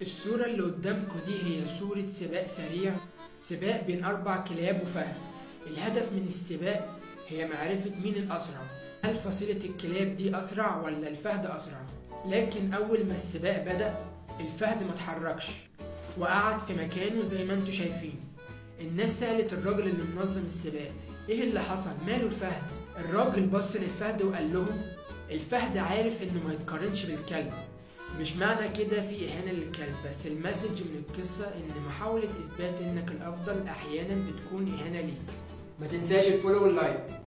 الصورة اللي قدامكم دي هي صورة سباق سريع سباق بين أربع كلاب وفهد الهدف من السباق هي معرفة مين الأسرع هل فصيلة الكلاب دي أسرع ولا الفهد أسرع لكن أول ما السباق بدأ الفهد ما اتحركش وقعد في مكانه زي ما انتوا شايفين الناس سألت الراجل اللي منظم السباق ايه اللي حصل ماله الفهد الراجل بص للفهد وقال لهم الفهد عارف انه ما يتقارنش بالكلب مش معنى كده في إهانة للكلب بس المسج من القصة إن محاولة إثبات إنك الأفضل أحيانا بتكون إهانة ليك ما تنساش الفولو واللايك